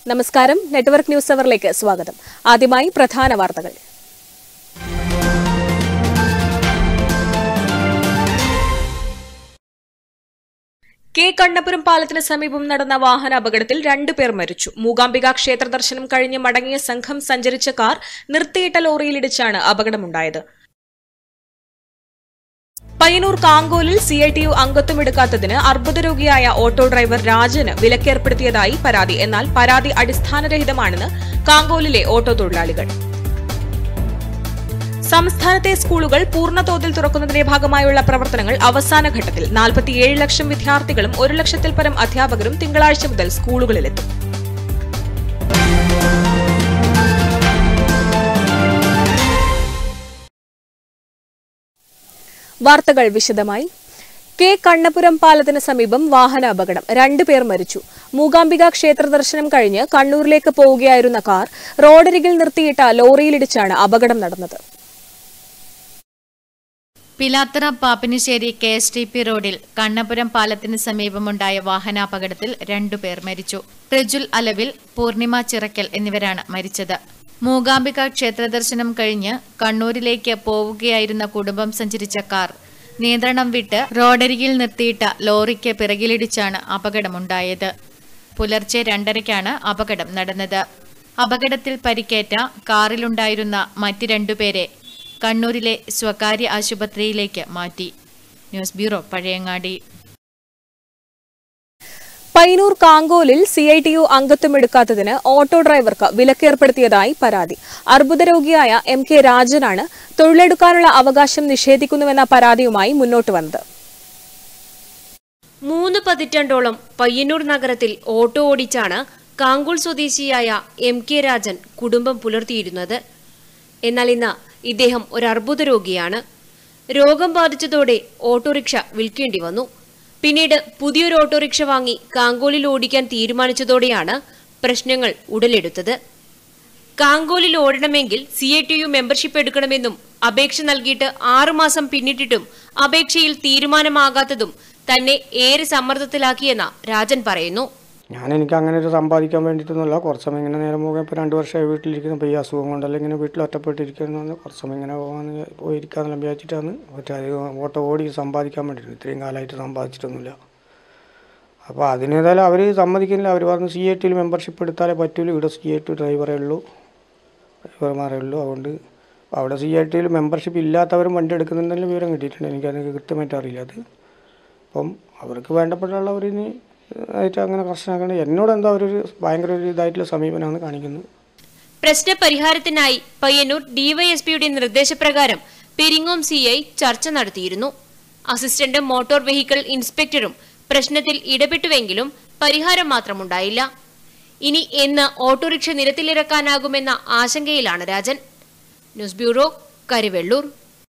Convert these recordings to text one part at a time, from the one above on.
നമസ്കാരം network news അവറിലേക്ക് സ്വാഗതം ആദ്യമായി പ്രധാന വാർത്തകൾ കെ കണ്ണപുരം പാലത്തിന് സമീപം നടന്ന വാഹന അപകടത്തിൽ രണ്ടുപേർ മരിച്ചു മൂകാംബിക ക്ഷേത്ര ദർശനം കഴിഞ്ഞ് മടങ്ങിയ സംഘം സഞ്ചരിച്ച കാർ നിർത്തിയിട്ട ലോറിയിലിടിച്ചാണ് അപകടമുണ്ടായത് പയ്യന്നൂർ കാങ്കോലിൽ സി ഐ ടി യു അംഗത്വം എടുക്കാത്തതിന് അർബുദ രോഗിയായ ഓട്ടോ ഡ്രൈവർ രാജന് വിലക്കേർപ്പെടുത്തിയതായി പരാതി എന്നാൽ പരാതി അടിസ്ഥാനരഹിതമാണെന്ന് കാങ്കോലിലെ ഓട്ടോ തൊഴിലാളികൾ സംസ്ഥാനത്തെ സ്കൂളുകൾ പൂർണ്ണതോതിൽ തുറക്കുന്നതിന്റെ ഭാഗമായുള്ള പ്രവർത്തനങ്ങൾ അവസാന ഘട്ടത്തിൽ നാൽപ്പത്തിയേഴ് ലക്ഷം വിദ്യാർത്ഥികളും ഒരു ലക്ഷത്തിൽ പരം അധ്യാപകരും തിങ്കളാഴ്ച മുതൽ സ്കൂളുകളിലെത്തും വാർത്തകൾ വിശദമായി കെ കണ്ണപുരം പാലത്തിന് സമീപം വാഹന അപകടം രണ്ടുപേർ മരിച്ചു മൂകാംബിക ക്ഷേത്ര ദർശനം കഴിഞ്ഞ് കണ്ണൂരിലേക്ക് പോവുകയായിരുന്ന കാർ റോഡരികിൽ നിർത്തിയിട്ട ലോറിയിലിടിച്ചാണ് അപകടം നടന്നത് Pilathara Pappinisseri K S T P റോഡിൽ കണ്ണപുരം പാലത്തിന് സമീപമുണ്ടായ വാഹനാപകടത്തിൽ രണ്ടുപേർ മരിച്ചു പ്രജുൽ അലവിൽ പൂർണിമ ചിറക്കൽ എന്നിവരാണ് മരിച്ചത് മൂകാംബിക ക്ഷേത്രദർശനം കഴിഞ്ഞ് കണ്ണൂരിലേക്ക് പോവുകയായിരുന്ന കുടുംബം സഞ്ചരിച്ച കാർ നിയന്ത്രണം വിട്ട് റോഡരികിൽ നിർത്തിയിട്ട ലോറിക്ക് പിറകിലിടിച്ചാണ് അപകടമുണ്ടായത് പുലർച്ചെ രണ്ടരയ്ക്കാണ് അപകടം നടന്നത് അപകടത്തിൽ പരിക്കേറ്റ കാറിലുണ്ടായിരുന്ന മറ്റ് രണ്ടുപേരെ കണ്ണൂരിലെ സ്വകാര്യ ആശുപത്രിയിലേക്ക് മാറ്റി ന്യൂസ് ബ്യൂറോ പഴയങ്ങാടി പയ്യന്നൂർ കാങ്കോലിൽ സി ഐ ടി യു അംഗത്വം എടുക്കാത്തതിന് ഓട്ടോ ഡ്രൈവർക്ക് വിലക്കേർപ്പെടുത്തിയതായി പരാതി അർബുദ രോഗിയായ എം കെ രാജനാണ് തൊഴിലെടുക്കാനുള്ള അവകാശം നിഷേധിക്കുന്നുവെന്ന പരാതിയുമായി മുന്നോട്ട് വന്നത് മൂന്ന് പതിറ്റാണ്ടോളം പയ്യന്നൂർ നഗരത്തിൽ ഓട്ടോ ഓടിച്ചാണ് കാങ്കൂൾ സ്വദേശിയായ എം കെ രാജൻ കുടുംബം പുലർത്തിയിരുന്നത് എന്നാൽ ഇന്ന് ഇദ്ദേഹം ഒരു അർബുദ രോഗിയാണ് രോഗം ബാധിച്ചതോടെ ഓട്ടോറിക്ഷ വിൽക്കേണ്ടി വന്നു പിന്നീട് പുതിയൊരു ഓട്ടോറിക്ഷ വാങ്ങി കാങ്കോലിൽ ഓടിക്കാൻ തീരുമാനിച്ചതോടെയാണ് പ്രശ്നങ്ങൾ ഉടലെടുത്തത് കാങ്കോലിൽ ഓടണമെങ്കിൽ C I T U membership എടുക്കണമെന്നും അപേക്ഷ നൽകിയിട്ട് ആറുമാസം പിന്നിട്ടിട്ടും അപേക്ഷയിൽ തീരുമാനമാകാത്തതും തന്നെ ഏറെ സമ്മർദ്ദത്തിലാക്കിയെന്ന് രാജൻ പറയുന്നു ഞാൻ എനിക്ക് അങ്ങനെ ഒരു സമ്പാദിക്കാൻ വേണ്ടിയിട്ടൊന്നുമല്ല കുറച്ച് സമയം ഇങ്ങനെ നേരം പോകാൻ ഇപ്പോൾ രണ്ട് വർഷമായി വീട്ടിലിരിക്കുന്നു ഇപ്പോൾ ഈ അസുഖം കൊണ്ടല്ല ഇങ്ങനെ വീട്ടിൽ ഒറ്റപ്പെട്ടിരിക്കുന്നു കുറച്ച് സമയം ഇങ്ങനെ പോകാമെന്ന് പോയിരിക്കാമെന്നെല്ലാം വിചാരിച്ചിട്ടാണ് മറ്റേ അത് ഓട്ടോ ഓടി സമ്പാദിക്കാൻ വേണ്ടിയിട്ട് ഇത്രയും കാലമായിട്ട് സമ്പാദിച്ചിട്ടൊന്നുമില്ല അപ്പോൾ അതിനേതായാലും അവർ സമ്മതിക്കുന്നില്ല അവർ പറഞ്ഞു സി ഐ ടിയിൽ മെമ്പർഷിപ്പ് എടുത്താലേ പറ്റൂല ഇവിടെ സി ഐ ടി ഡ്രൈവറേ ഉള്ളൂ ഡ്രൈവർമാരേ ഉള്ളൂ അതുകൊണ്ട് അവിടെ സി ഐ ടിയിൽ മെമ്പർഷിപ്പ് ഇല്ലാത്തവരും വണ്ടി എടുക്കുന്നുണ്ടെങ്കിലും വിവരം കിട്ടിയിട്ടുണ്ട് എനിക്കത് കൃത്യമായിട്ട് അറിയില്ല അത് അപ്പം അവർക്ക് വേണ്ടപ്പെട്ടുള്ളവരിന് ആയിട്ട് അങ്ങനെ കർശനമാക്കണം എന്നോട് എന്താ ഒരു ഭയങ്കര ഒരു ഇതായിട്ടുള്ള സമീപനമാണ് കാണിക്കുന്നത് പ്രശ്ന പരിഹാരത്തിനായി പയ്യന്നൂർ ഡിവൈഎസ്പിയുടെ നിർദ്ദേശപ്രകാരം പെരിങ്ങോം സി ഐ ചർച്ച നടത്തിയിരുന്നു അസിസ്റ്റന്റ് മോട്ടോർ വെഹിക്കിൾ ഇൻസ്പെക്ടറും പ്രശ്നത്തിൽ ഇടപെട്ടുവെങ്കിലും പരിഹാരം മാത്രമുണ്ടായില്ല ഇനി എന്ന് ഓട്ടോറിക്ഷ നിരത്തിലിറക്കാനാകുമെന്ന ആശങ്കയിലാണ് രാജൻ ന്യൂസ് ബ്യൂറോ കരിവെള്ളൂർ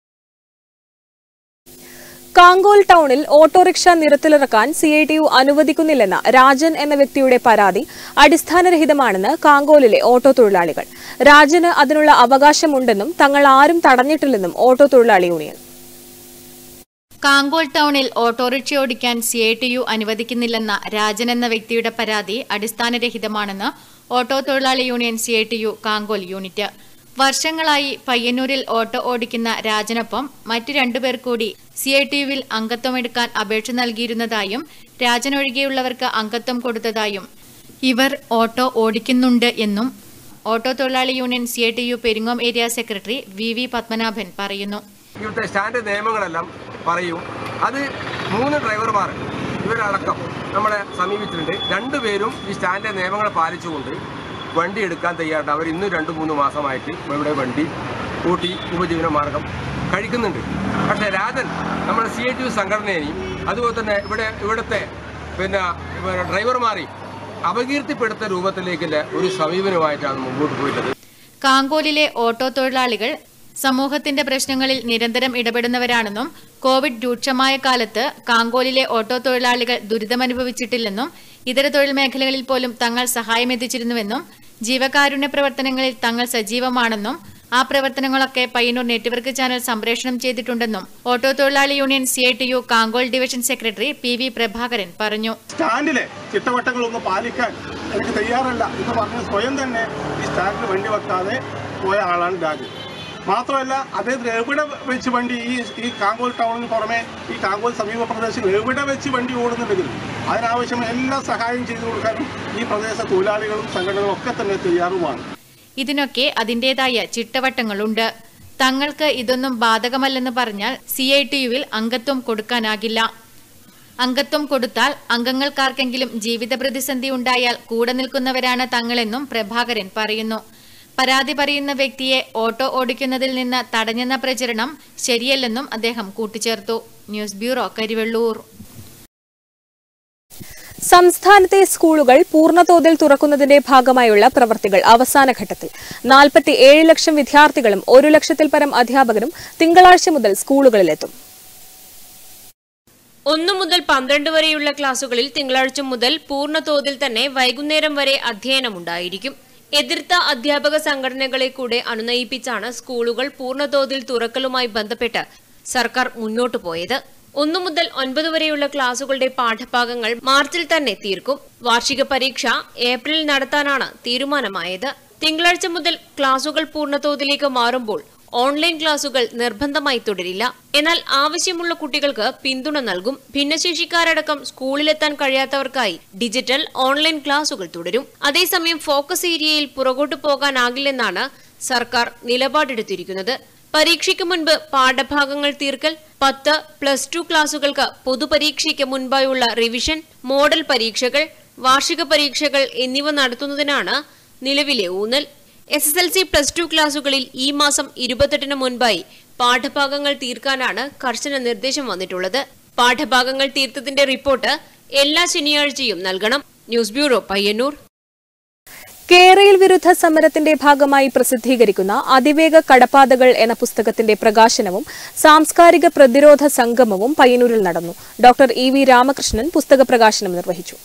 കാങ്കോൽ ടൗണിൽ ഓട്ടോറിക്ഷ നിരത്തിലിറക്കാൻ സി ഐ ടി യു അനുവദിക്കുന്നില്ലെന്ന രാജൻ എന്ന വ്യക്തിയുടെ പരാതി അടിസ്ഥാനരഹിതമാണെന്ന് കാങ്കോലിലെ ഓട്ടോ തൊഴിലാളികൾ രാജന് അതിനുള്ള അവകാശമുണ്ടെന്നും തങ്ങൾ ആരും തടഞ്ഞിട്ടില്ലെന്നും ഓട്ടോ തൊഴിലാളി യൂണിയൻ കാങ്കോൾ ടൗണിൽ ഓട്ടോറിക്ഷ ഓടിക്കാൻ സി ഐ ടി യു അനുവദിക്കുന്നില്ലെന്ന രാജൻ എന്ന വ്യക്തിയുടെ പരാതി അടിസ്ഥാനരഹിതമാണെന്ന് ഓട്ടോ തൊഴിലാളി union C I T U Kankol unit വർഷങ്ങളായി പയ്യന്നൂരിൽ ഓട്ടോ ഓടിക്കുന്ന രാജനൊപ്പം മറ്റു രണ്ടുപേർ കൂടി സി ഐ ടി യുവിൽ അംഗത്വമെടുക്കാൻ അപേക്ഷ നൽകിയിരുന്നതായും രാജനൊഴികെയുള്ളവർക്ക് അംഗത്വം കൊടുത്തതായും ഇവർ ഓട്ടോ ഓടിക്കുന്നുണ്ട് എന്നും ഓട്ടോ തൊഴിലാളി union C I T U Peringome area secretary V V Padmanabhan പറയുന്നു ഇവിടുത്തെ സ്റ്റാൻഡ് നിയമങ്ങളെല്ലാം പറയും അത് മൂന്ന് ഡ്രൈവർമാർ ഇവരടക്കം നമ്മളെ സമീപിച്ചിട്ടുണ്ട് രണ്ടുപേരും ഈ സ്റ്റാൻഡ് നിയമങ്ങൾ പാലിച്ചുകൊണ്ട് വണ്ടി എടുക്കാൻ തയ്യാറുണ്ട് അവർ ഇന്നും രണ്ട് മൂന്ന് മാസമായിട്ട് ഇവിടെ വണ്ടി കൂട്ടി ഉപജീവന മാർഗം കഴിക്കുന്നുണ്ട് പക്ഷേ രാജൻ നമ്മുടെ സി ഐ ടി യു സംഘടനയെയും അതുപോലെ തന്നെ ഇവിടെ ഇവിടുത്തെ പിന്നെ പിന്നെ ഡ്രൈവർമാരെയും അപകീർത്തിപ്പെടുത്ത രൂപത്തിലേക്കുള്ള ഒരു സമീപനമായിട്ടാണ് മുമ്പോട്ട് പോയിട്ടുള്ളത് കാങ്കോലിലെ ഓട്ടോ തൊഴിലാളികൾ സമൂഹത്തിന്റെ പ്രശ്നങ്ങളിൽ നിരന്തരം ഇടപെടുന്നവരാണെന്നും കോവിഡ് രൂക്ഷമായ കാലത്ത് കാങ്കോലിലെ ഓട്ടോ തൊഴിലാളികൾ ദുരിതമനുഭവിച്ചിട്ടില്ലെന്നും ഇതര തൊഴിൽ മേഖലകളിൽ പോലും തങ്ങൾ സഹായമെത്തിച്ചിരുന്നുവെന്നും ജീവകാരുണ്യ പ്രവർത്തനങ്ങളിൽ തങ്ങൾ സജീവമാണെന്നും ആ പ്രവർത്തനങ്ങളൊക്കെ പയ്യന്നൂർ നെറ്റ്വർക്ക് ചാനൽ സംപ്രേഷണം ചെയ്തിട്ടുണ്ടെന്നും ഓട്ടോ തൊഴിലാളി union C I T U Kankol division secretary P V Prabhakaran പറഞ്ഞു സ്റ്റാൻഡിലെ ചിട്ടവട്ടങ്ങളൊന്ന് പാലിക്കാൻ എനിക്ക് തയ്യാറല്ല എന്ന് പറഞ്ഞ് സ്വയം തന്നെ ഈ സ്റ്റാൻഡിൽ വണ്ടി വെക്കാതെ പോയ ആളാണ് രാജു മാത്രമല്ല അദ്ദേഹത്തിന് എവിടെ വെച്ച് വണ്ടി ഈ ഈ കാങ്കോൽ ടൗണിന് പുറമെ ഈ കാങ്കോൽ സമീപ പ്രദേശത്ത് എവിടെ വെച്ച് വണ്ടി ഓടുന്നുണ്ടെങ്കിലും അതിനാവശ്യമായ എല്ലാ സഹായം ചെയ്തു കൊടുക്കാനും ഈ പ്രദേശ തൊഴിലാളികളും സംഘടനകളും ഒക്കെ തന്നെ തയ്യാറുമാണ് ഇതിനൊക്കെ അതിന്റേതായ ചിട്ടവട്ടങ്ങളുണ്ട് തങ്ങൾക്ക് ഇതൊന്നും ബാധകമല്ലെന്ന് പറഞ്ഞാൽ സി ഐ ടി യുവിൽ അംഗത്വം കൊടുക്കാനാകില്ല അംഗത്വം കൊടുത്താൽ അംഗങ്ങൾക്കാർക്കെങ്കിലും ജീവിത പ്രതിസന്ധി ഉണ്ടായാൽ കൂടെ നിൽക്കുന്നവരാണ് തങ്ങളെന്നും പ്രഭാകരൻ പറയുന്നു പരാതി പറയുന്ന വ്യക്തിയെ ഓട്ടോ ഓടിക്കുന്നതിൽ നിന്ന് തടഞ്ഞെന്ന പ്രചരണം ശരിയല്ലെന്നും അദ്ദേഹം കൂട്ടിച്ചേർത്തു ന്യൂസ് ബ്യൂറോ കരിവെള്ളൂർ സംസ്ഥാനത്തെ സ്കൂളുകൾ പൂർണ്ണതോതിൽ തുറക്കുന്നതിന്റെ ഭാഗമായുള്ള പ്രവർത്തികൾ അവസാന ഘട്ടത്തിൽ നാൽപ്പത്തി ഏഴ് ലക്ഷം വിദ്യാർത്ഥികളും ഒരു ലക്ഷത്തിൽ പരം അധ്യാപകരും തിങ്കളാഴ്ച മുതൽ സ്കൂളുകളിലെത്തും ഒന്നു മുതൽ പന്ത്രണ്ട് വരെയുള്ള ക്ലാസുകളിൽ തിങ്കളാഴ്ച മുതൽ പൂർണ്ണ തോതിൽ തന്നെ വൈകുന്നേരം വരെ അധ്യയനമുണ്ടായിരിക്കും എതിർത്ത അധ്യാപക സംഘടനകളെ കൂടെ അനുനയിപ്പിച്ചാണ് സ്കൂളുകൾ പൂർണ്ണതോതിൽ തുറക്കലുമായി ബന്ധപ്പെട്ട് സർക്കാർ മുന്നോട്ടു പോയത് ഒന്നു മുതൽ ഒൻപത് വരെയുള്ള ക്ലാസുകളുടെ പാഠഭാഗങ്ങൾ മാർച്ചിൽ തന്നെ തീർക്കും വാർഷിക പരീക്ഷ ഏപ്രിലിൽ നടത്താനാണ് തീരുമാനമായത് തിങ്കളാഴ്ച മുതൽ ക്ലാസുകൾ പൂർണ്ണതോതിലേക്ക് മാറുമ്പോൾ ഓൺലൈൻ ക്ലാസുകൾ നിർബന്ധമായി തുടരില്ല എന്നാൽ ആവശ്യമുള്ള കുട്ടികൾക്ക് പിന്തുണ നൽകും ഭിന്നശേഷിക്കാരടക്കം സ്കൂളിലെത്താൻ കഴിയാത്തവർക്കായി ഡിജിറ്റൽ ഓൺലൈൻ ക്ലാസുകൾ തുടരും അതേസമയം ഫോക്കസ് ഏരിയയിൽ പുറകോട്ടു പോകാനാകില്ലെന്നാണ് സർക്കാർ നിലപാടെടുത്തിരിക്കുന്നത് പരീക്ഷയ്ക്ക് മുൻപ് പാഠഭാഗങ്ങൾ തീർക്കൽ പത്ത് പ്ലസ് ടു ക്ലാസുകൾക്ക് പൊതുപരീക്ഷയ്ക്ക് മുൻപായുള്ള റിവിഷൻ മോഡൽ പരീക്ഷകൾ വാർഷിക പരീക്ഷകൾ എന്നിവ നടത്തുന്നതിനാണ് നിലവിലെ ഊന്നൽ S S L C plus two ക്ലാസുകളിൽ ഈ മാസം ഇരുപത്തെട്ടിന് മുൻപായി പാഠഭാഗങ്ങൾ തീർക്കാനാണ് കർശന നിർദ്ദേശം വന്നിട്ടുള്ളത് പാഠഭാഗങ്ങൾ തീർത്തതിന്റെ റിപ്പോർട്ട് എല്ലാ ശനിയാഴ്ചയും നൽകണം ന്യൂസ് ബ്യൂറോ പയ്യന്നൂർ കേരയിൽ വിരുദ്ധ സമരത്തിന്റെ ഭാഗമായി പ്രസിദ്ധീകരിക്കുന്ന അതിവേഗ കടപ്പാതകൾ എന്ന പുസ്തകത്തിന്റെ പ്രകാശനവും സാംസ്കാരിക പ്രതിരോധ സംഗമവും പയ്യന്നൂരിൽ നടന്നു ഡോക്ടർ ഇ വി രാമകൃഷ്ണൻ പുസ്തക പ്രകാശനം നിർവഹിച്ചു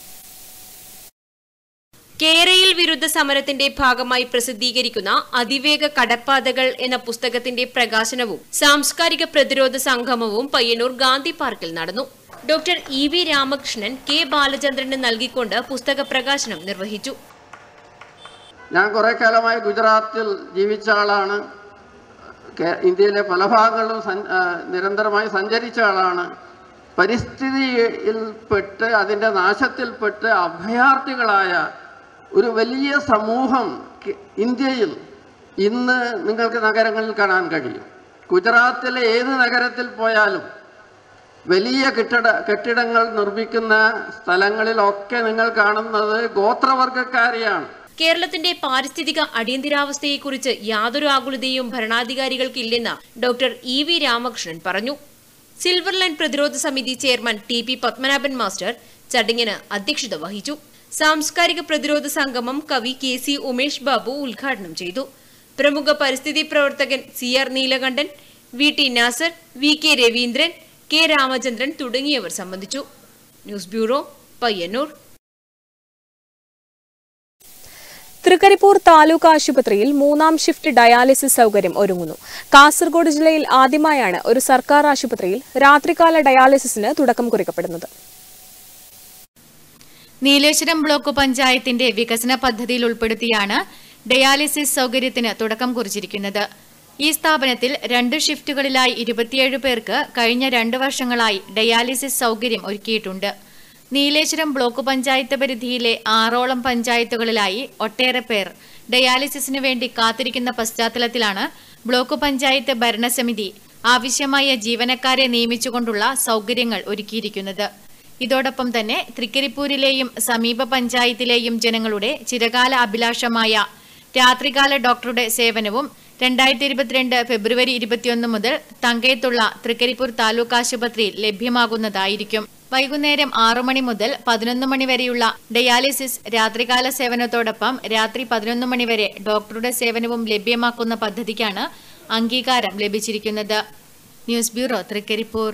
കേരയിൽ വിരുദ്ധ സമരത്തിന്റെ ഭാഗമായി പ്രസിദ്ധീകരിക്കുന്ന അതിവേഗ കടപ്പാതകൾ എന്ന പുസ്തകത്തിന്റെ പ്രകാശനവും സാംസ്കാരിക പ്രതിരോധ സംഗമവും പയ്യന്നൂർ ഗാന്ധി പാർക്കിൽ നടന്നു doctor E V Ramakrishnan K ബാലചന്ദ്രന് നൽകിക്കൊണ്ട് പുസ്തക പ്രകാശനം നിർവഹിച്ചു ഞാൻ കുറേ കാലമായി ഗുജറാത്തിൽ ജീവിച്ച ആളാണ് കേ- ഇന്ത്യയിലെ പല ഭാഗങ്ങളിലും സഞ്ച- ആ, നിരന്തരമായി സഞ്ചരിച്ച ആളാണ് പരിസ്ഥിതിയിൽപ്പെട്ട് അതിൻ്റെ നാശത്തിൽപ്പെട്ട് അഭയാർത്ഥികളായ ഒരു വലിയ സമൂഹം കെ- ഇന്ത്യയിൽ ഇന്ന് നിങ്ങൾക്ക് നഗരങ്ങളിൽ കാണാൻ കഴിയും ഗുജറാത്തിലെ ഏത് നഗരത്തിൽ പോയാലും വലിയ കെട്ടിട കെട്ടിടങ്ങൾ നിർമ്മിക്കുന്ന സ്ഥലങ്ങളിലൊക്കെ നിങ്ങൾ കാണുന്നത് ഗോത്രവർഗക്കാരെയാണ് കേരളത്തിന്റെ പാരിസ്ഥിതിക അടിയന്തരാവസ്ഥയെക്കുറിച്ച് യാതൊരു ആകുലതയും ഭരണാധികാരികൾക്കില്ലെന്ന് ഡോക്ടർ ഇ വി രാമകൃഷ്ണൻ പറഞ്ഞു സിൽവർ ലൈൻ പ്രതിരോധ സമിതി chairman T P Padmanabhan master ചടങ്ങിന് അധ്യക്ഷത വഹിച്ചു സാംസ്കാരിക പ്രതിരോധ സംഗമം കവി കെ സി ഉമേഷ് ബാബു ഉദ്ഘാടനം ചെയ്തു പ്രമുഖ പരിസ്ഥിതി പ്രവർത്തകൻ C R Neelakantan V T Nasar V K Raveendran K Ramachandran തുടങ്ങിയവർ സംബന്ധിച്ചു ന്യൂസ് ബ്യൂറോ പയ്യന്നൂർ തൃക്കരിപ്പൂർ താലൂക്ക് ആശുപത്രിയിൽ മൂന്നാം ഷിഫ്റ്റ് ഡയാലിസിസ് സൗകര്യം ഒരുങ്ങുന്നു കാസർഗോഡ് ജില്ലയിൽ ആദ്യമായാണ് ഒരു സർക്കാർ ആശുപത്രിയിൽ രാത്രികാല ഡയാലിസിസിന് തുടക്കം കുറിക്കപ്പെടുന്നത് നീലേശ്വരം ബ്ലോക്ക് പഞ്ചായത്തിന്റെ വികസന പദ്ധതിയിൽ ഉൾപ്പെടുത്തിയാണ് ഡയാലിസിസ് സൗകര്യത്തിന് തുടക്കം കുറിച്ചിരിക്കുന്നത് ഈ സ്ഥാപനത്തിൽ രണ്ട് ഷിഫ്റ്റുകളിലായി ഇരുപത്തിയേഴ് പേർക്ക് കഴിഞ്ഞ രണ്ട് വർഷങ്ങളായി ഡയാലിസിസ് സൗകര്യം ഒരുക്കിയിട്ടുണ്ട് നീലേശ്വരം ബ്ലോക്ക് പഞ്ചായത്ത് പരിധിയിലെ ആറോളം പഞ്ചായത്തുകളിലായി ഒട്ടേറെ പേർ ഡയാലിസിസിന് വേണ്ടി കാത്തിരിക്കുന്ന പശ്ചാത്തലത്തിലാണ് ബ്ലോക്ക് പഞ്ചായത്ത് ഭരണസമിതി ആവശ്യമായ ജീവനക്കാരെ നിയമിച്ചുകൊണ്ടുള്ള സൗകര്യങ്ങൾ ഒരുക്കിയിരിക്കുന്നത് ഇതോടൊപ്പം തന്നെ തൃക്കരിപ്പൂരിലെയും സമീപ പഞ്ചായത്തിലെയും ജനങ്ങളുടെ ചിരകാല അഭിലാഷമായ രാത്രികാല ഡോക്ടറുടെ സേവനവും രണ്ടായിരത്തി ഇരുപത്തിരണ്ട് ഫെബ്രുവരി ഇരുപത്തിയൊന്ന് മുതൽ തങ്കയത്തുള്ള തൃക്കരിപ്പൂർ താലൂക്ക് ആശുപത്രിയിൽ ലഭ്യമാകുന്നതായിരിക്കും വൈകുന്നേരം ആറു മണി മുതൽ പതിനൊന്ന് മണി വരെയുള്ള ഡയാലിസിസ് രാത്രികാല സേവനത്തോടൊപ്പം രാത്രി പതിനൊന്ന് മണി വരെ ഡോക്ടറുടെ സേവനവും ലഭ്യമാക്കുന്ന പദ്ധതിക്കാണ് അംഗീകാരം ലഭിച്ചിരിക്കുന്നത് ന്യൂസ് ബ്യൂറോ തൃക്കരിപ്പൂർ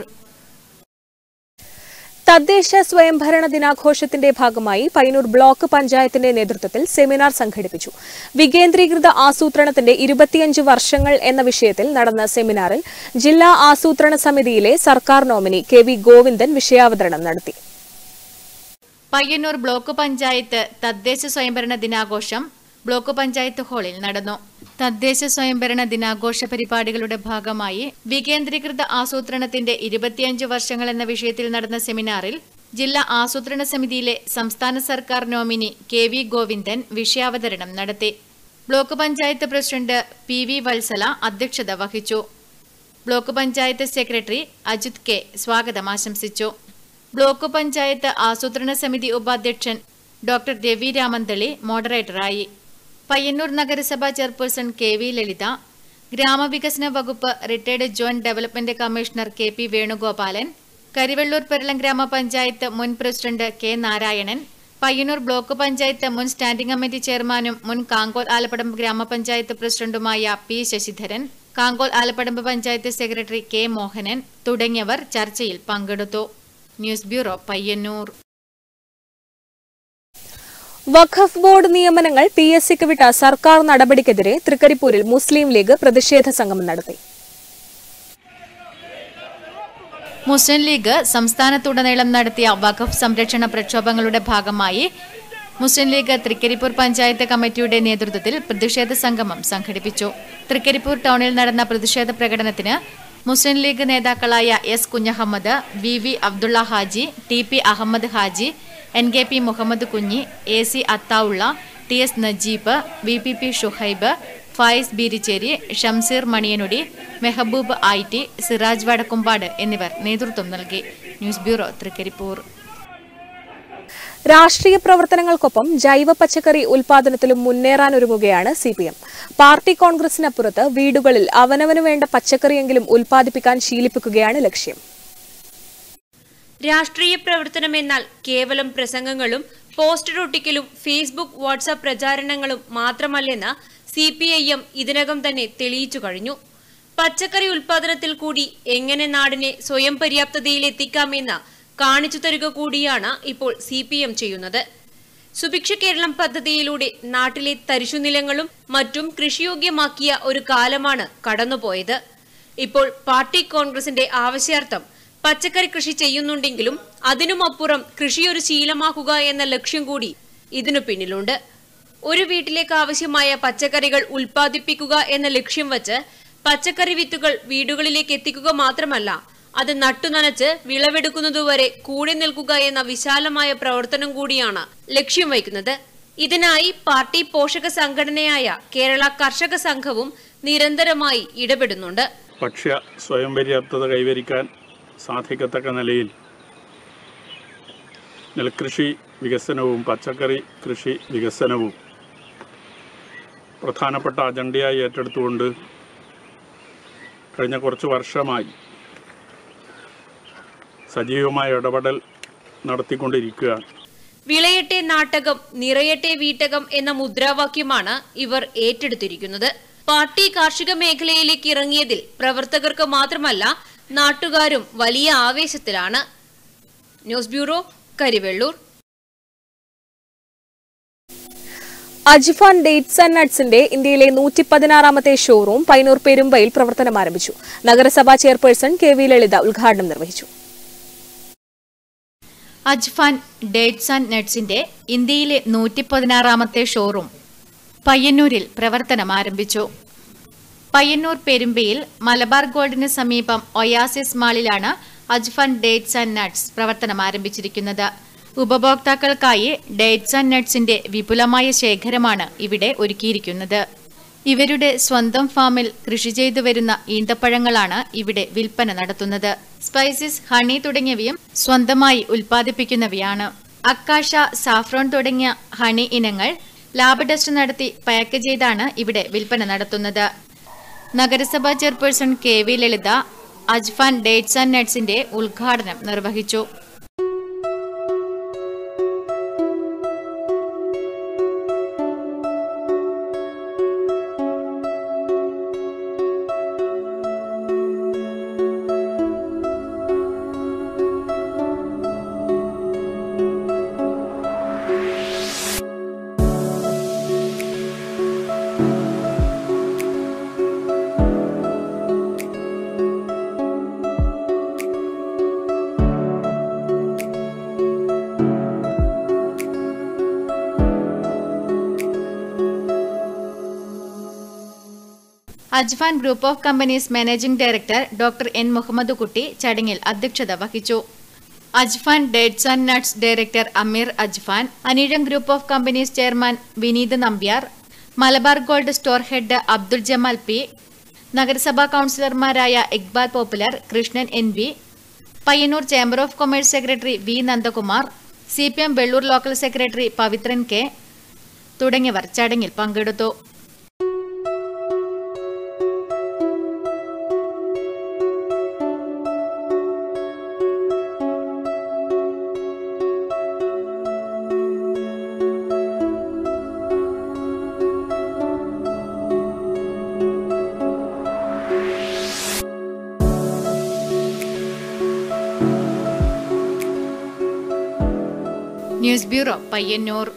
തദ്ദേശ സ്വയംഭരണ ദിനാഘോഷത്തിന്റെ ഭാഗമായി പയ്യന്നൂർ ബ്ലോക്ക് പഞ്ചായത്തിന്റെ നേതൃത്വത്തിൽ സെമിനാർ സംഘടിപ്പിച്ചു വികേന്ദ്രീകൃത ആസൂത്രണത്തിന്റെ ഇരുപത്തിയഞ്ച് വർഷങ്ങൾ എന്ന വിഷയത്തിൽ നടന്ന സെമിനാറിൽ ജില്ലാ ആസൂത്രണ സമിതിയിലെ സർക്കാർ നോമിനി കെ വി ഗോവിന്ദൻ വിഷയാവതരണം നടത്തി പയ്യന്നൂർ ബ്ലോക്ക് പഞ്ചായത്ത് തദ്ദേശ സ്വയംഭരണ ദിനാഘോഷം ബ്ലോക്ക് പഞ്ചായത്ത് ഹാളിൽ നടന്നു തദ്ദേശ സ്വയംഭരണ ദിനാഘോഷ പരിപാടികളുടെ ഭാഗമായി വികേന്ദ്രീകൃത ആസൂത്രണത്തിന്റെ ഇരുപത്തിയഞ്ച് വർഷങ്ങൾ എന്ന വിഷയത്തിൽ നടന്ന സെമിനാറിൽ ജില്ലാ ആസൂത്രണ സമിതിയിലെ സംസ്ഥാന സർക്കാർ നോമിനി കെ വി ഗോവിന്ദൻ വിഷയാവതരണം നടത്തി block panchayat president P V Valsala അധ്യക്ഷത വഹിച്ചു block panchayat secretary Ajith K സ്വാഗതം ആശംസിച്ചു ബ്ലോക്ക് പഞ്ചായത്ത് ആസൂത്രണ സമിതി ഉപാധ്യക്ഷൻ ഡോക്ടർ രവി രാമന്തളി മോഡറേറ്ററായി പയ്യന്നൂർ നഗരസഭാ ചെയർപേഴ്സൺ കെ വി ലളിത ഗ്രാമവികസന വകുപ്പ് retired joint development commissioner K P Venugopalan Karivellur Peralam ഗ്രാമപഞ്ചായത്ത് മുൻ president K Narayanan Payyanur block panchayat മുൻ സ്റ്റാൻഡിംഗ് കമ്മിറ്റി ചെയർമാനും മുൻ കാങ്കോൽ ആലപ്പടമ്പ് ഗ്രാമപഞ്ചായത്ത് പ്രസിഡന്റുമായ P Sasidharan Kankol Alappadamba panchayat secretary K Mohanan തുടങ്ങിയവർ ചർച്ചയിൽ പങ്കെടുത്തു news bureau Payyanur Waqf board നിയമനങ്ങൾ പി എസ് സിക്ക് വിട്ട സർക്കാർ നടപടിക്കെതിരെ തൃക്കരിപ്പൂരിൽ മുസ്ലിം ലീഗ് പ്രതിഷേധ സംഗമം നടത്തി മുസ്ലിം ലീഗ് സംസ്ഥാനത്തുടനീളം നടത്തിയ വഖഫ് സംരക്ഷണ പ്രക്ഷോഭങ്ങളുടെ ഭാഗമായി മുസ്ലിം ലീഗ് തൃക്കരിപ്പൂർ പഞ്ചായത്ത് കമ്മിറ്റിയുടെ നേതൃത്വത്തിൽ പ്രതിഷേധ സംഗമം സംഘടിപ്പിച്ചു തൃക്കരിപ്പൂർ ടൗണിൽ നടന്ന പ്രതിഷേധ പ്രകടനത്തിന് മുസ്ലിം ലീഗ് നേതാക്കളായ S Kunhammad V V Abdulla Haji T P Ahmed Haji N K P Muhammad Kunhi A C Athaulla T S Najeeb V P P Shuhaib Fayis Beericheri Shamseer Maniyanudi Mehboob I T Siraj Vadakkumpad എന്നിവർ നേതൃത്വം നൽകി ന്യൂസ് ബ്യൂറോ തൃക്കരിപ്പൂർ രാഷ്ട്രീയ പ്രവർത്തനങ്ങൾക്കൊപ്പം ജൈവ പച്ചക്കറി ഉൽപാദനത്തിലും മുന്നേറാനൊരുങ്ങുകയാണ് സി പി എം പാർട്ടി കോൺഗ്രസിനപ്പുറത്ത് വീടുകളിൽ അവനവന് വേണ്ട പച്ചക്കറിയെങ്കിലും ഉൽപ്പാദിപ്പിക്കാൻ ശീലിപ്പിക്കുകയാണ് ലക്ഷ്യം രാഷ്ട്രീയ പ്രവർത്തനം എന്നാൽ കേവലം പ്രസംഗങ്ങളും പോസ്റ്റർ ഒട്ടിക്കലും ഫേസ്ബുക്ക് വാട്സാപ്പ് പ്രചാരണങ്ങളും മാത്രമല്ലെന്ന് സി പി ഐ എം ഇതിനകം തന്നെ തെളിയിച്ചു കഴിഞ്ഞു പച്ചക്കറി ഉൽപാദനത്തിൽ കൂടി എങ്ങനെ നാടിനെ സ്വയം പര്യാപ്തതയിലെത്തിക്കാമെന്ന് കാണിച്ചു തരിക കൂടിയാണ് ഇപ്പോൾ സി പി എം ചെയ്യുന്നത് സുഭിക്ഷ കേരളം പദ്ധതിയിലൂടെ നാട്ടിലെ തരിശുനിലങ്ങളും മറ്റും കൃഷിയോഗ്യമാക്കിയ ഒരു കാലമാണ് കടന്നുപോയത് ഇപ്പോൾ പാർട്ടി കോൺഗ്രസിന്റെ ആവശ്യാർത്ഥം പച്ചക്കറി കൃഷി ചെയ്യുന്നുണ്ടെങ്കിലും അതിനുമപ്പുറം കൃഷി ഒരു ശീലമാക്കുക എന്ന ലക്ഷ്യം കൂടി ഇതിനു പിന്നിലുണ്ട് ഒരു വീട്ടിലേക്ക് ആവശ്യമായ പച്ചക്കറികൾ ഉൽപ്പാദിപ്പിക്കുക എന്ന ലക്ഷ്യം വച്ച് പച്ചക്കറി വിത്തുകൾ വീടുകളിലേക്ക് എത്തിക്കുക മാത്രമല്ല അത് നട്ടുനനച്ച് വിളവെടുക്കുന്നതുവരെ കൂടെ നിൽക്കുക എന്ന വിശാലമായ പ്രവർത്തനം കൂടിയാണ് ലക്ഷ്യം വയ്ക്കുന്നത് ഇതിനായി പാർട്ടി പോഷക സംഘടനയായ കേരള കർഷക സംഘവും നിരന്തരമായി ഇടപെടുന്നുണ്ട് ഭക്ഷ്യ സ്വയം പര്യാപ്തത കൈവരിക്കാൻ സാധിക്കത്തക്ക നിലയിൽ നെൽകൃഷി വികസനവും പച്ചക്കറി കൃഷി വികസനവും പ്രധാനപ്പെട്ട അജണ്ടയായി ഏറ്റെടുത്തുകൊണ്ട് കഴിഞ്ഞ കുറച്ച് വർഷമായി സജീവമായ ഇടപെടൽ നടത്തിക്കൊണ്ടിരിക്കുകയാണ് വിളയട്ടെ നാട്ടകം നിറയട്ടെ വീട്ടകം എന്ന മുദ്രാവാക്യമാണ് ഇവർ ഏറ്റെടുത്തിരിക്കുന്നത് പാർട്ടി കാർഷിക മേഖലയിലേക്ക് ഇറങ്ങിയതിൽ പ്രവർത്തകർക്ക് മാത്രമല്ല നാട്ടുകാരും വലിയ ആവേശത്തിലാണ് news bureau Karivellur Ajfan dates and നട്ട്സിന്റെ ഇന്ത്യയിലെ നൂറ്റി പതിനാറാമത്തെ ഷോറൂം പൈനൂർ പെരുമ്പയിൽ പ്രവർത്തനം ആരംഭിച്ചു നഗരസഭാ ചെയർപേഴ്സൺ കെ വി ലളിത ഉദ്ഘാടനം നിർവഹിച്ചു അജ്ഫാൻ ഡേറ്റ്സ് ആൻഡ് നട്ട്സിന്റെ ഇന്ത്യയിലെ നൂറ്റി പതിനാറാമത്തെ ഷോറൂം പയ്യന്നൂരിൽ പ്രവർത്തനം ആരംഭിച്ചു പയ്യന്നൂർ പെരുമ്പയിൽ മലബാർ ഗോൾഡിന് സമീപം ഒയാസിസ് മാളിലാണ് അജ്ഫാൻ ഡേറ്റ്സ് ആൻഡ് നട്ട്സ് പ്രവർത്തനം ആരംഭിച്ചിരിക്കുന്നത് ഉപഭോക്താക്കൾക്കായി ഡേറ്റ്സ് ആൻഡ് നട്ട്സിന്റെ വിപുലമായ ശേഖരമാണ് ഇവിടെ ഒരുക്കിയിരിക്കുന്നത് ഇവരുടെ സ്വന്തം ഫാമിൽ കൃഷി ചെയ്തു വരുന്ന ഈന്തപ്പഴങ്ങളാണ് ഇവിടെ വിൽപ്പന നടത്തുന്നത് സ്പൈസസ് ഹണി തുടങ്ങിയവയും സ്വന്തമായി ഉൽപ്പാദിപ്പിക്കുന്നവയാണ് അക്കാഷ സാഫ്രോൺ തുടങ്ങിയ ഹണി ഇനങ്ങൾ ലാബ് ടെസ്റ്റ് നടത്തി പാക്ക് ചെയ്താണ് ഇവിടെ വിൽപ്പന നടത്തുന്നത് നഗരസഭാ chairperson K V Lalitha Ajfan dates and നട്ട്സിന്റെ ഉദ്ഘാടനം നിർവഹിച്ചു Ajfan group of companies managing director doctor N Muhammad Kutty ചടങ്ങിൽ അധ്യക്ഷത വഹിച്ചു Ajfan dates and nuts director Ameer Ajfan അനീഴം group of companies chairman Vineeth Nambiar Malabar gold store head Abdul Jamal P നഗരസഭാ കൌൺസിലർമാരായ Iqbal Popular Krishnan N V Payyanur chamber of commerce secretary V Nandakumar C P M Vellur local secretary Pavithran K തുടങ്ങിയവർ ചടങ്ങിൽ പങ്കെടുത്തു news bureau Payyanur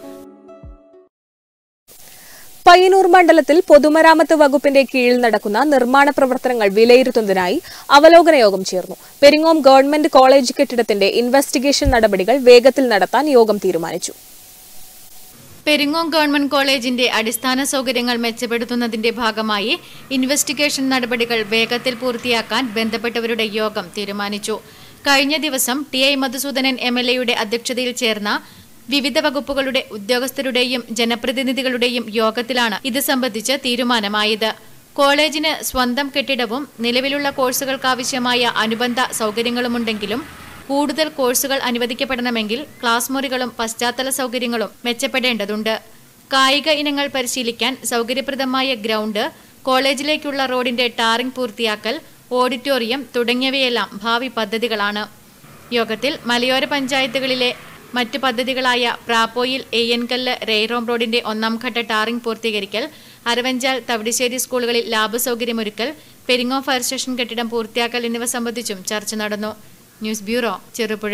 Payyanur മണ്ഡലത്തിൽ പൊതുമരാമത്ത് വകുപ്പിന്റെ കീഴിൽ നടക്കുന്ന നിർമ്മാണ പ്രവർത്തനങ്ങൾ വിലയിരുത്തുന്നതിനായി അവലോകന യോഗം ചേർന്നു പെരിങ്ങോം ഗവൺമെന്റ് കോളേജ് കെട്ടിടത്തിന്റെ ഇൻവെസ്റ്റിഗേഷൻ നടപടികൾ വേഗത്തിൽ നടത്താൻ യോഗം തീരുമാനിച്ചു പെരിങ്ങോം ഗവൺമെന്റ് കോളേജിന്റെ അടിസ്ഥാന സൗകര്യങ്ങൾ മെച്ചപ്പെടുത്തുന്നതിന്റെ ഭാഗമായി ഇൻവെസ്റ്റിഗേഷൻ നടപടികൾ വേഗത്തിൽ പൂർത്തിയാക്കാൻ ബന്ധപ്പെട്ടവരുടെ യോഗം തീരുമാനിച്ചു കഴിഞ്ഞ ദിവസം T I Madhusoodanan M L എയുടെ അധ്യക്ഷതയിൽ ചേർന്ന വിവിധ വകുപ്പുകളുടെ ഉദ്യോഗസ്ഥരുടെയും ജനപ്രതിനിധികളുടെയും യോഗത്തിലാണ് ഇത് സംബന്ധിച്ച് തീരുമാനമായത് കോളേജിന് സ്വന്തം കെട്ടിടവും നിലവിലുള്ള കോഴ്സുകൾക്കാവശ്യമായ അനുബന്ധ സൗകര്യങ്ങളുമുണ്ടെങ്കിലും കൂടുതൽ കോഴ്സുകൾ അനുവദിക്കപ്പെടണമെങ്കിൽ ക്ലാസ് മുറികളും പശ്ചാത്തല സൗകര്യങ്ങളും മെച്ചപ്പെടേണ്ടതുണ്ട് കായിക ഇനങ്ങൾ പരിശീലിക്കാൻ സൗകര്യപ്രദമായ ഗ്രൗണ്ട് കോളേജിലേക്കുള്ള റോഡിന്റെ ടാറിംഗ് പൂർത്തിയാക്കൽ ഓഡിറ്റോറിയം തുടങ്ങിയവയെല്ലാം ഭാവി പദ്ധതികളാണ് യോഗത്തിൽ മലയോര പഞ്ചായത്തുകളിലെ മറ്റു പദ്ധതികളായ പ്രാപ്പോയിൽ എയ്യൻകല്ല് റെയ്റോം റോഡിന്റെ ഒന്നാം ഘട്ട ടാറിംഗ് പൂർത്തീകരിക്കൽ അരവഞ്ചാൽ തവിടിശ്ശേരി സ്കൂളുകളിൽ ലാബ് സൗകര്യമൊരുക്കൽ പെരിങ്ങോ ഫയർ സ്റ്റേഷൻ കെട്ടിടം പൂർത്തിയാക്കൽ എന്നിവ സംബന്ധിച്ചും ചർച്ച നടന്നു news bureau Cherupuzha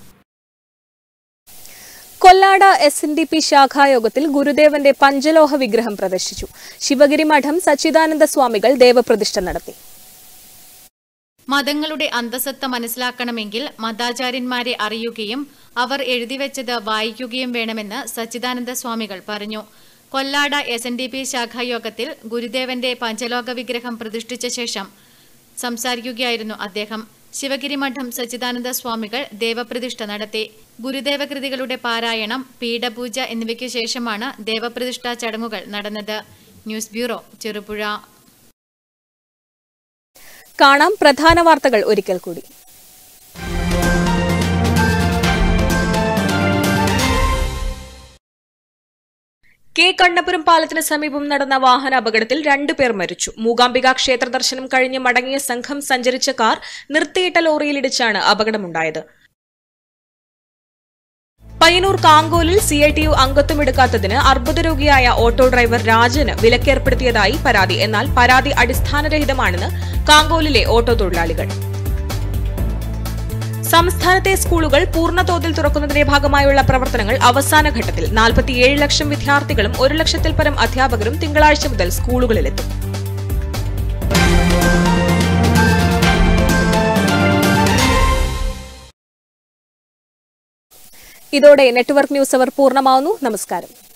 Kollada S N D P ശാഖായോഗത്തിൽ ഗുരുദേവന്റെ പഞ്ചലോഹ വിഗ്രഹം പ്രദർശിച്ചു ശിവഗിരി മഠം സച്ചിദാനന്ദ സ്വാമികൾ ദേവപ്രതിഷ്ഠ നടത്തി മതങ്ങളുടെ അന്തസത്ത മനസ്സിലാക്കണമെങ്കിൽ മതാചാര്യന്മാരെ അറിയുകയും അവർ എഴുതിവെച്ചത് വായിക്കുകയും വേണമെന്ന് സച്ചിദാനന്ദ സ്വാമികൾ പറഞ്ഞു Kollada S N D P ശാഖായോഗത്തിൽ ഗുരുദേവന്റെ പഞ്ചലോക വിഗ്രഹം പ്രതിഷ്ഠിച്ച ശേഷം സംസാരിക്കുകയായിരുന്നു അദ്ദേഹം ശിവഗിരി മഠം സച്ചിദാനന്ദ സ്വാമികൾ ദേവപ്രതിഷ്ഠ നടത്തി ഗുരുദേവ കൃതികളുടെ പാരായണം പീഠപൂജ എന്നിവയ്ക്ക് ശേഷമാണ് ദേവപ്രതിഷ്ഠാ ചടങ്ങുകൾ നടന്നത് ന്യൂസ് ബ്യൂറോ ചെറുപുഴ കാണാം പ്രധാന വാർത്തകൾ ഒരിക്കൽ കൂടി കെ കണ്ണപുരം പാലത്തിന് സമീപം നടന്ന വാഹന അപകടത്തിൽ രണ്ടുപേർ മരിച്ചു മൂകാംബിക ക്ഷേത്ര ദർശനം കഴിഞ്ഞ് മടങ്ങിയ സംഘം സഞ്ചരിച്ച കാർ നിർത്തിയിട്ട ലോറിയിലിടിച്ചാണ് അപകടമുണ്ടായത് പയ്യന്നൂർ കാങ്കോലിൽ സി ഐ ടി യു അംഗത്വം എടുക്കാത്തതിന് അർബുദ രോഗിയായ ഓട്ടോ ഡ്രൈവർ രാജന് വിലക്കേർപ്പെടുത്തിയതായി പരാതി എന്നാൽ പരാതി അടിസ്ഥാനരഹിതമാണെന്ന് കാങ്കോലിലെ ഓട്ടോ തൊഴിലാളികൾ സംസ്ഥാനത്തെ സ്കൂളുകൾ പൂർണ്ണതോതിൽ തുറക്കുന്നതിന്റെ ഭാഗമായുള്ള പ്രവർത്തനങ്ങൾ അവസാന ഘട്ടത്തിൽ നാൽപ്പത്തിയേഴ് ലക്ഷം വിദ്യാർത്ഥികളും ഒരു ലക്ഷത്തിൽ പരം അധ്യാപകരും തിങ്കളാഴ്ച മുതൽ സ്കൂളുകളിലെത്തും ഇതോടെ നെറ്റ്വർക്ക് ന്യൂസ് അവർ പൂർണ്ണമാവുന്നു നമസ്കാരം